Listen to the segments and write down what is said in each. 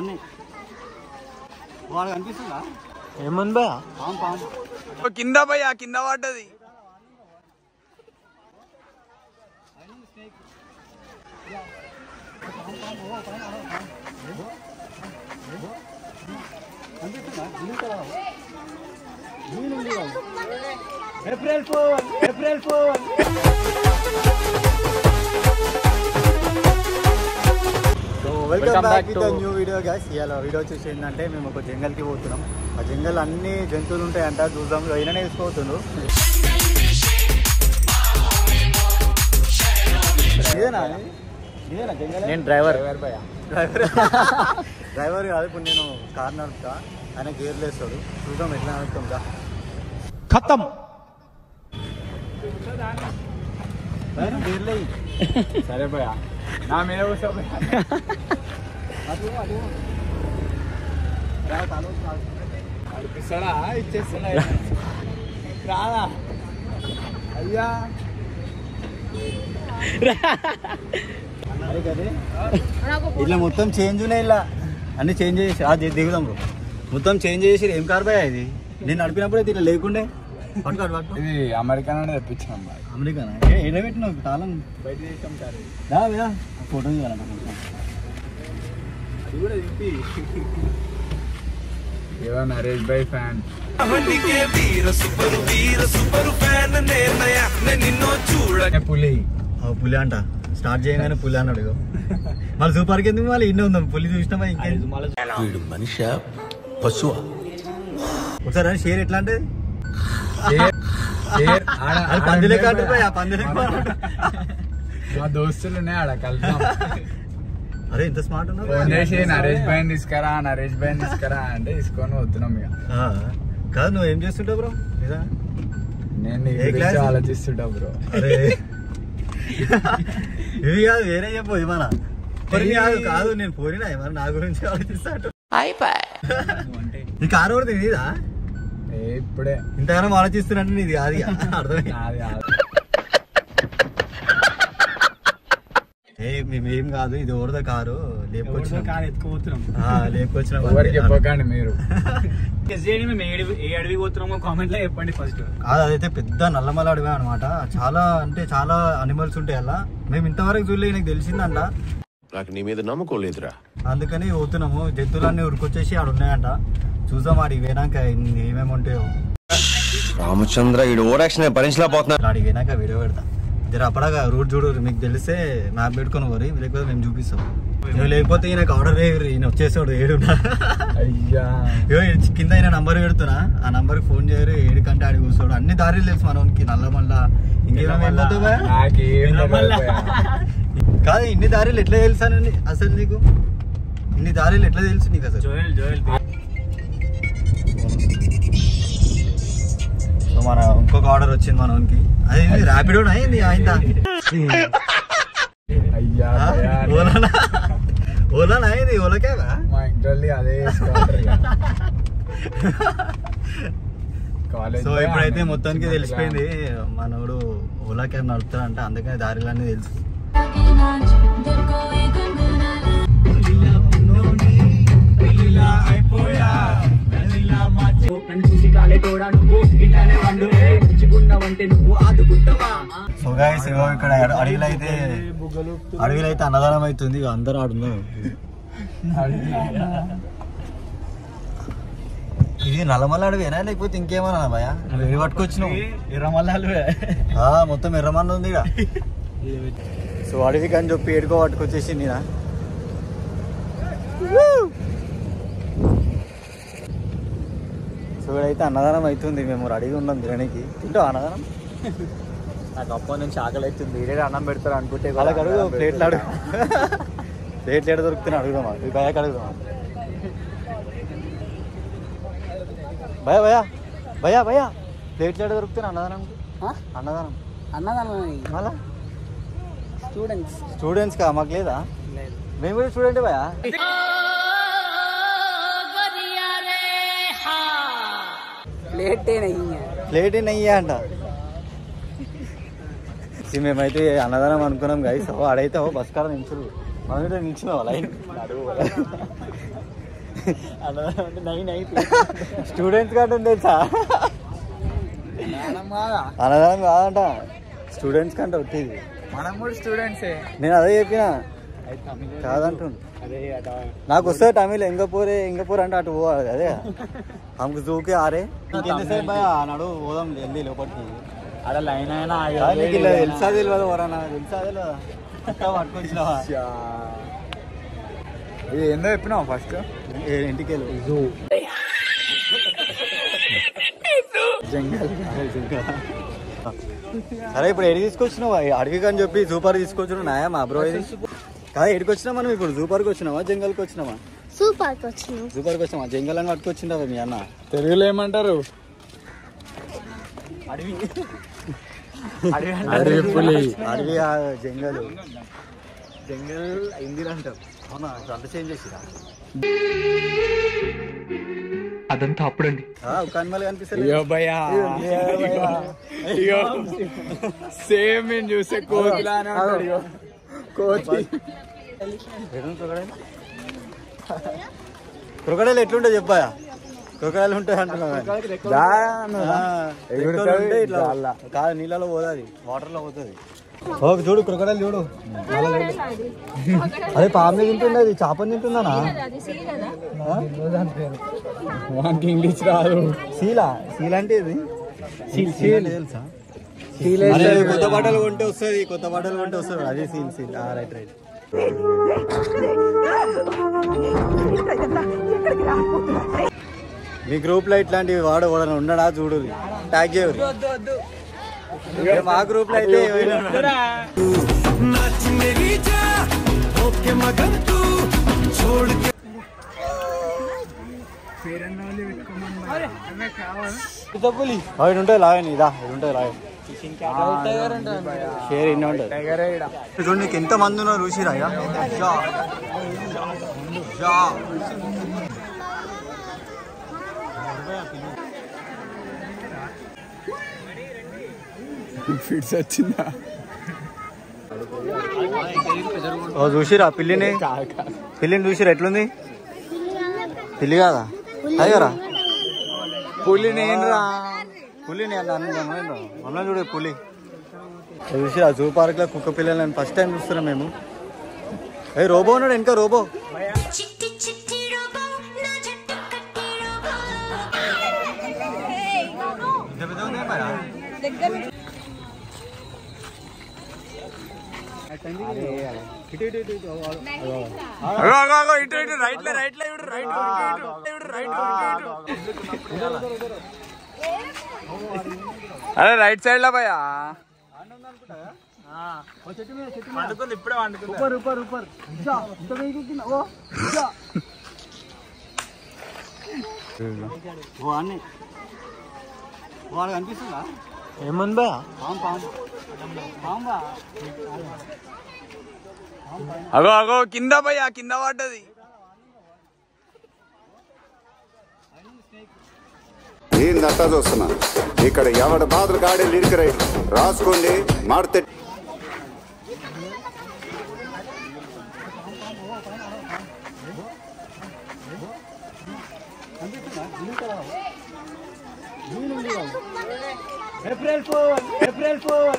వాడిని వాడు కనిపిస్తుందా ఏముంది భయ పాము పాము కింద పోయి ఆ కింద పడ్డది April phone April phone welcome back to new video guys ఇవాళ వీడియో వచ్చేసి ఏంటంటే మేము ఒక జంగల్కి పోతున్నాం ఆ జంగల్ అన్ని జంతువులు ఉంటాయంట చూద్దాం అయినా వేసుకోతుండు ఇదేనా ఇదేనా జంగల్ నేను డ్రైవర్ డ్రైవర్ డ్రైవర్ కాదు ఇప్పుడు నేను కార్ నడుపుతా ఆయన గేర్లు వేస్తాడు చూద్దాం ఎట్లా నడుపుతాం దా ఖతం గేర్లే సరే భయ నా మీద కూర్చో భయ్యా. అటు అటు రా, తల వచ్చి కాదు. నడిపిస్తాడా ఇచ్చేస్తున్నా రాదా అయ్యా అరే కదే ఇట్లా మొత్తం చేంజ్ ఉన్నాయి ఇలా అన్ని చేంజ్ చేసి అది దిగుదాం బ్రో మొత్తం చేంజ్ చేసి ఏం కార్ బాయ్ ఇది నేను నడిపినప్పుడు అయితే ఇట్లా లేకుండే పట్టుకో అటు పట్టుకో ఇది అమెరికా నుండి తెప్పించాం బాయ్ అమెరికానా ఏడ పెట్టినావు తాళం బయట దేశం కాదు దా వేదా ఫోటో తీయాలంట కొంచెం అది కూడా దింపి ఏదో నరేష్ భాయ్ ఫ్యాన్ పులి ఆ, పులి అంట స్టార్ట్ చేయగానే పులి అన్నాడు ఇగో మళ్ళీ సూపర్కి ఎందుకు మళ్ళీ ఇన్ని ఉందాం పులి చూసినామా ఇంకేం వీడు మనిష పశువా ఒకసారి అని షేర్ ఎట్లా అంటే షేర్- షేర్ ఆడ అది ఆడ పందిలే ఉండే కాదు భయ్యా. ఆ పందిలే కాదు. మా దోస్తులు ఉన్నాయి ఆడ కలుద్దాం అరే ఇంత స్మార్ట్ ఉన్నారు ఫోన్ చేసి నరేష్ భాయ్ తీసుకురా నరేష్ భాయ్ తీసుకురా అంటే తీసుకొని వస్తున్నాం ఇక ఆ, కాదు నువ్వు ఏం చేస్తుంటావు బ్రో నిజంగా నేను నీ ఏ గురించి క్లాస్? ఆలోచిస్తుంటా బ్రో అరే ఇవి కాదు వేరే చెప్పు ఇవాళ పోనీ కాదు కాదు నేను పోయినా ఏమన్నా నా గురించి ఆలోచిస్తాడు నీ కారు కూడా నీదా ఏ ఇప్పుడే ఇంతగానో ఆలోచిస్తున్నట్టు నీది కాదు ఇక. అర్థమైంది నాది కాదు. ఏ మేమేం కాదు ఇది ఎవరిదో కారు లేపుకొచ్చినాం ఎత్తుకుపోతున్నాం ఆ, లేపుకొచ్చినాం ఎవరికి చెప్పకండి మీరు మేము ఏ అడవి పోతున్నామో కామెంట్ లో చెప్పండి ఫస్ట్ కాదు అదైతే పెద్ద నల్లమల అడవి అనమాట చాలా అంటే చాలా అనిమల్స్ ఉంటాయి అలా మేము ఇంతవరకు చూడలే నాకు తెలిసిందంట నాకు నీ మీద నమ్మకం లేదురా అందుకని పోతున్నాము జంతువులన్నీ ఉరికొచ్చేసి ఆడ ఉన్నాయంట చూద్దాం ఆడికి పోయినాక ఇన్ని ఏమేమి ఉంటాయో రామచంద్ర ఈడు ఓరాక్షన్ భరించలేకపోతున్నా ఆడికి పోయినాక వీడియో పెడతా జర అప్పడాగా రూట్ చూడు మీకు తెలిస్తే మ్యాప్ పెట్టుకొని పోరి లేకపోతే మేము చూపిస్తాం ఇగో లేకపోతే ఈయనకు ఆర్డర్ వేయరు ఈయన వచ్చేసాడు ఏడున్నా అయ్యా ఇగో ఈ కింద ఈయన నంబర్ పెడుతున్నా ఆ నంబర్ ఫోన్ చేయరు ఏడు కంటే ఆడి కూర్చోడు అన్ని దారిలు తెలుసు మనకి నల్ల మళ్ళా ఇంకేమేమి వెళ్ళొద్దు బా? నాకేం మళ్ళా. కాదు ఇన్ని దారిలు ఎట్లా తెలుసానండి అసలు నీకు ఇన్ని దారిలు ఎట్లా తెలుసు నీకు అసలు జోయల్ జోయల్ సో మన ఇంకొక ఆర్డర్ వచ్చింది మనకి అది ర్యాపిడో అయింది అయిందా అయ్యా ఆ? భయ్యా. ఓలానా ఓలానా అయింది ఓలకేవా మా ఇంట్లో అదే వేసుకుంటారు ఇక. కాలేజ్ సో పోయి ఇప్పుడైతే ఆమె మొత్తానికి చిన్న తెలిసిపోయింది మనోడు ఓలా క్యాబ్ నడుపుతాడంట అందుకని దారిలన్నీ తెలుసు నన్ను చూసి కాలే తోడా నువ్వు ఇట్లానే వండు ఉంచుకున్నావంటే నువ్వు ఆదుకుంటావా సో గాయస్ ఇగో ఇక్కడ అడవిలో అయితే అడవిలో అయితే అన్నదానం అవుతుంది ఇక అందరూ ఆడున్నారు ఇది నల్లమల్ల అడవేనా లేకపోతే ఇంకేమన్నా భయ నువ్వు పట్టుకొచ్చినావు ఎర్రమల్లాలు ఆ, మొత్తం ఎర్రమన్న ఉంది ఇక సో అడవికి అని చెప్పి ఏడుకో పట్టుకొచ్చేసి నేనా సో ఇక్కడైతే అన్నదానం అవుతుంది మేము రెడీగా ఉన్నాం బిర్యానీకి తింటావు అన్నదానం నాకు అప్పటి నుంచి ఆకలి అవుతుంది మీరే అన్నం పెడతారు అనుకుంటే కూడా వాళ్ళకి అడుగు అన్నం ప్లేట్లు అడుగు పెడతారు. ప్లేట్లు ఎక్కడ దొరుకుతున్నాయి అడుగుదామా ఈ భయాకి అడుగుదామా భయ భయ భయ భయ ప్లేట్లు ఎక్కడ దొరుకుతున్నాయి అన్నదానం అన్నదానం అన్నదానం మళ్ళా స్టూడెంట్స్ స్టూడెంట్స్ కా మాకు లేదా మేము కూడా స్టూడెంట్ భయ ప్లేట్ ప్లేట్ నెయ్యి అంట See, మేమైతే అన్నదానం అనుకున్నాం గైస్ ఆడైతే ఓ బస్ కాడ నించురు అందులో నిల్చున్నావా లైన్ స్టూడెంట్స్ కంటే ఉంది తెలుసా మనం కాదా అన్నదానం కాదంట స్టూడెంట్స్ కంటే ఒట్టిది మనం కూడా స్టూడెంట్సే నేను అదే చెప్పిన కాదంటుండు నాకు వస్తుంది తమిళ్ ఎంగపూరే ఎంగపూర్ అంటే అటు పోవాలి అదే ఆమెకు జూకే ఆరే ఇంకెంతసేపు భయ నడు పోదాం వెళ్ళి లోపలికి అక్కడ లైన్ అయినా కాదు నీకు ఇలా తెలుసా తెలియదు వరనా తెలుసా తెలియదా ఇంకా పట్టుకొచ్చినావా ఇది ఏందో చెప్పినావు ఫస్ట్ ఏ- ఇంటికి వెళ్ళి జంగల్ సరే ఇప్పుడు ఎడి తీసుకొచ్చినావా అడవికి అని చెప్పి సూపర్ తీసుకొచ్చినావు నాయా మా బ్రో ఇది కాదు ఎడికి వచ్చినా మనం ఇప్పుడు సూపర్కి వచ్చినావా జంగల్కి వచ్చినావా సూపర్కి వచ్చినాం సూపర్కి వచ్చినావా జంగల్ అని పట్టుకొచ్చిండవా మీ అన్న తెలుగులో ఏమంటారు అడవి అడవి పులి అడవి ఆ జంగల్ జంగల్ హిందీలో అంటారు అవునా ఇప్పుడు అంత చేంజ్ చేసిరా అదంతా అప్పుడండి ఒక అనిమల్ కనిపిస్తుంది అయ్యో భయ్యా అయ్యో సేమ్ నేను చూసే కోతిలానే ఉంటాడు ఇగో. కోతి క్రొకడైలు ఎట్లుంటే చెప్పాయా క్రొకడైలు ఉంటాయి అంటున్నావు దా ఆ, ఎగురుతాయి ఎక్కువ ఉంటే ఇట్లా గాల్లో. కాదు నీళ్ళలో పోతుంది వాటర్ లో పోతుంది ఓకే చూడు క్రొకడైలు చూడు అదే పాము తింటుండే అది చేపని తింటుందనా వానికి ఇంగ్లీష్ రాదు సీలా సీల్ అంటే ఇది సీల్ సీల్ తెలుసా సీల్ అరే, కొత్త బట్టలు కొంటే వస్తుంది కొత్త బట్టలు కొంటే వస్తుంది అదే సీల్ సీల్ రైట్ రైట్ మీ గ్రూప్ లో ఇట్లాంటివి వాడు వాడని ఉండడా చూడు ట్యాగ్ చేయరు ఇక మా గ్రూప్ లో అయితే ఎవరైనా ఉన్నారా? అవి ఉంటాయి లాగని ఇదా ఇది ఉంటాయి లాగని షేర్ ఇన్ని ఉంటుంది టైగరే ఈడ. చూడండి నీకు ఎంత మంది ఉన్నారు చూసిరా ఇక? షా. షా. ఫిట్స్ వచ్చిందా ఓ చూసిరా పిల్లిని పిల్లిని చూసిరా ఎట్లుంది పిల్లి కాదా అదే కదా పులి నేను రా పులిని అన్న మమ్మల్ని చూడు పులి ఓ చూసిరా జూ పార్క్ లో కుక్క పిల్లలని ఫస్ట్ టైం చూస్తున్నాం మేము ఏ రోబో ఉన్నాడు ఇంకా రోబో చిట్టి చిట్టి రోబో నా జట్టు కట్టి అగో, అగో, అగో, ఇటు ఇటు రైట్ లో రైట్ లో ఇటు రైట్ ఇటు, ఇటు, ఇటు, రైట్ ఇటు, ఇటు. అరే రైట్ సైడ్ లో భయ్యా వండుకుంది ఇప్పుడే వండుకుంది సూపర్ సూపర్ సూపర్ ఇంత వేగుతున్నా ఓ ఇదా. ఓ అన్ని వాడు కనిపిస్తుందా ఏముంది భయ్యా పాము పాము పాము బా. అగో అగో కింద భయ్యా కింద పడ్డది ఏందంతా చూస్తున్నా ఇక్కడ ఎవడ బాధలు గాడే లిరిక్ రైట్ రాసుకోండి మాడితే ఏప్రిల్ ఫోన్ ఏప్రిల్ ఫోన్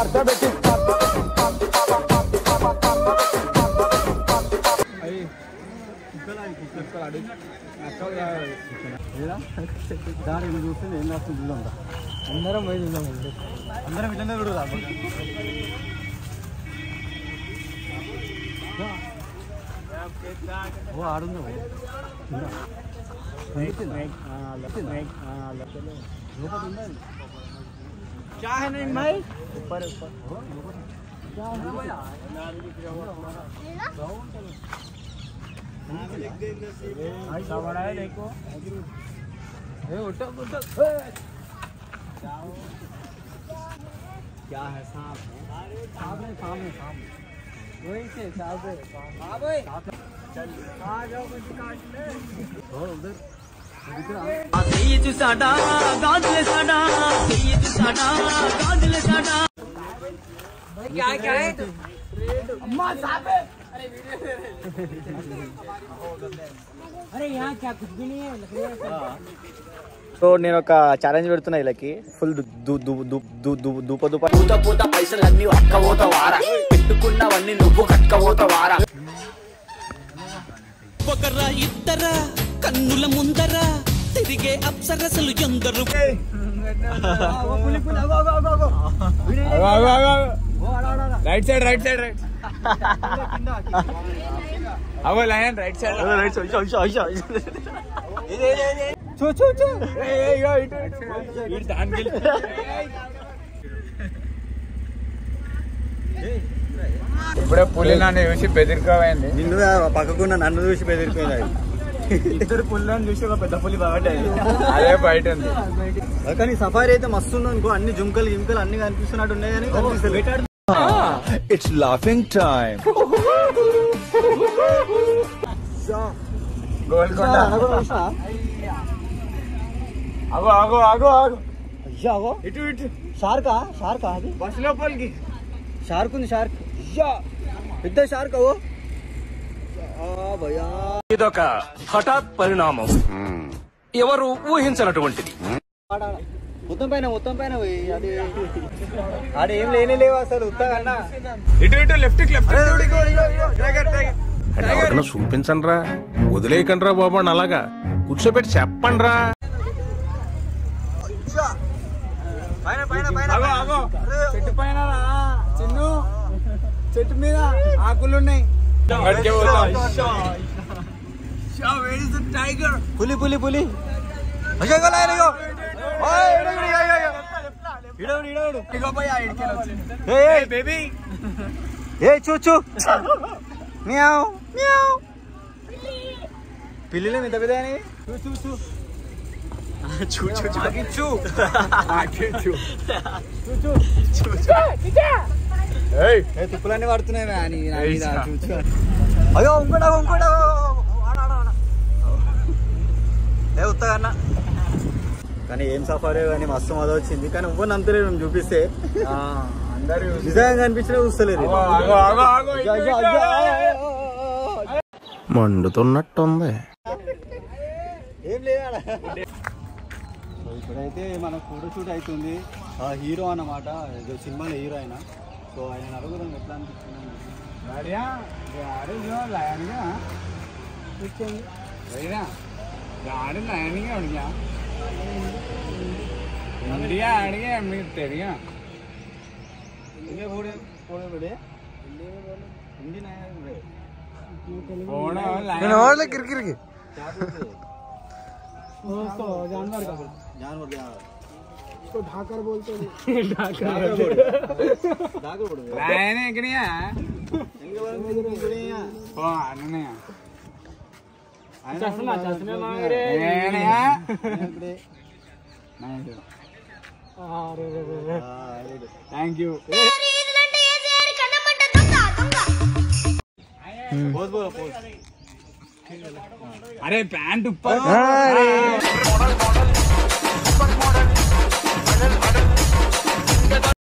దాని చూస్తే ఏం రాస్తుంది చూద్దాం అందరం పోయి చూద్దాం అందరం ఇట్లనే చూడరా ఓ ఆడుందా क्या है नहीं भाई ऊपर ऊपर देखो क्या है सांप है सांप है सांप है सांप वही से सांप है हाँ भाई चल आ जाओ कुछ काट ले और उधर సో నేను ఒక ఛాలెంజ్ పెడుతున్నా వీళ్ళకి ఫుల్ దూప దూప పూత పూత పైసలన్నీ అక్కబోత వారా పెట్టుకున్నవన్నీ నువ్వు కట్టుకపోత వారా ఒకరా ఇద్దరా కన్నుల ముందరా తిరిగే అప్సరసలు ఎందరు right side right side right అవో లయన్ రైట్ సైడ్ చూ చూ చూ ఇప్పుడే పులి నన్ను చూసి బెదిరికోమైంది నిన్ను పక్కకున్న నన్ను చూసి బెదిరిపోయింది ఇద్దరు పుల్లని చూసి ఒక పెద్ద పులి బాగుంటాయి అదే బయట ఉంది కానీ సఫారీ అయితే మస్తు ఉంది అనుకో అన్ని జుంకలు గింకలు అన్ని కనిపిస్తున్నట్టు ఉన్నాయి కానీ కనిపిస్తలేదు. ఇట్స్ లాఫింగ్ టైం గోల్కొండ అగో అగో అగో అగో అయ్యా అగో ఇటు ఇటు షార్కా షార్కా అది బస్ లోపలికి షార్క్ ఉంది షార్క్ అయ్యా పెద్ద షార్క్ అవో ఆ, భయ్యా ఇదొక హఠాత్ పరిణామం ఎవరు ఊహించినటువంటిది ఆడ, ఆడ. మొత్తం పైన మొత్తం పైన పోయి అది ఆడ ఏం లేనే లేవు అసలు ఉత్తగన్నా ఇటు ఇటు లెఫ్ట్ లెఫ్ట్ టైగర్ టైగర్ ఎవరన్నా చూపించండి రా వదిలేయకండి రా బాబు అని అలాగా కూర్చోబెట్టి చెప్పండి రా పైన పైన పైన అగో అగో చెట్టు పైన రా, చిన్ను చెట్టు మీద ఆకులు ఉన్నాయి టైగర్ పులి పులి పులి అయ్యో ఇగో లైన్ ఇగో ఓయ్, ఈడ, ఈడ, ఈడ, ఈడ, ఈడ. ఈడ, ఈడ, ఈడ. ఇగో పోయి ఆ ఇడికెళ్ళి వచ్చింది ఏయ్, బేబీ ఏ చూ చూ మియావ్ మియావ్ పిల్లిలు ఇంత పెద్ద చూ చూ చూ చూ చూ చూ ఆగిచ్చు ఆగిచ్చు ఏ తుప్పులన్నీ పడుతున్నాయి మ్యా నీ నా మీద చూ చూ అయ్యో ఇంకోటి అగో, ఇంకోటి అగో, ఆడ, ఆడ, ఆడ. ఏ ఉత్తగా అన్న కానీ ఏం సఫారీ కానీ మస్తు మజా వచ్చింది కానీ ఇవ్వని అంతలేదు చూపిస్తే అందరూ నిజంగా కనిపించినా చూస్తలేదు అగో అగో అగో అగో అయ్యో, ఇటు, అయ్యో, ఇటు. అయ్యో. మండుతున్నట్టుంది ఏం లేదా సో ఇప్పుడైతే మన ఫోటో షూట్ అవుతుంది ఆ హీరో అన్నమాట ఏదో సినిమాలో హీరో ఆయన సో ఆయన అడుగుదాం ఎట్లా అనిపిస్తుంది बढ़िया गाड़ी जो लाइन का भैया गाड़ी लाइन का उड़ गया इंडिया आड़ गया अमीर तेरिया ఇంకే ఫోటో ఫోటో పెడే హిందీ నాయ फोन लाइन కిరికిరికి जानवर का जानवर का इसको ढाकर बोलते हैं ढाकर ढाकर बोलते हैं लाइन इकड़िया इनके बारे में कुछ नहीं है ओ आने चश्मा चश्मे मांग रहे इकड़े थैंक यू ఇదిలాంటి ఏజారి కన్నపడ్డ దొంగ దొంగ बोल बोलो बोल अरे पैंट ऊपर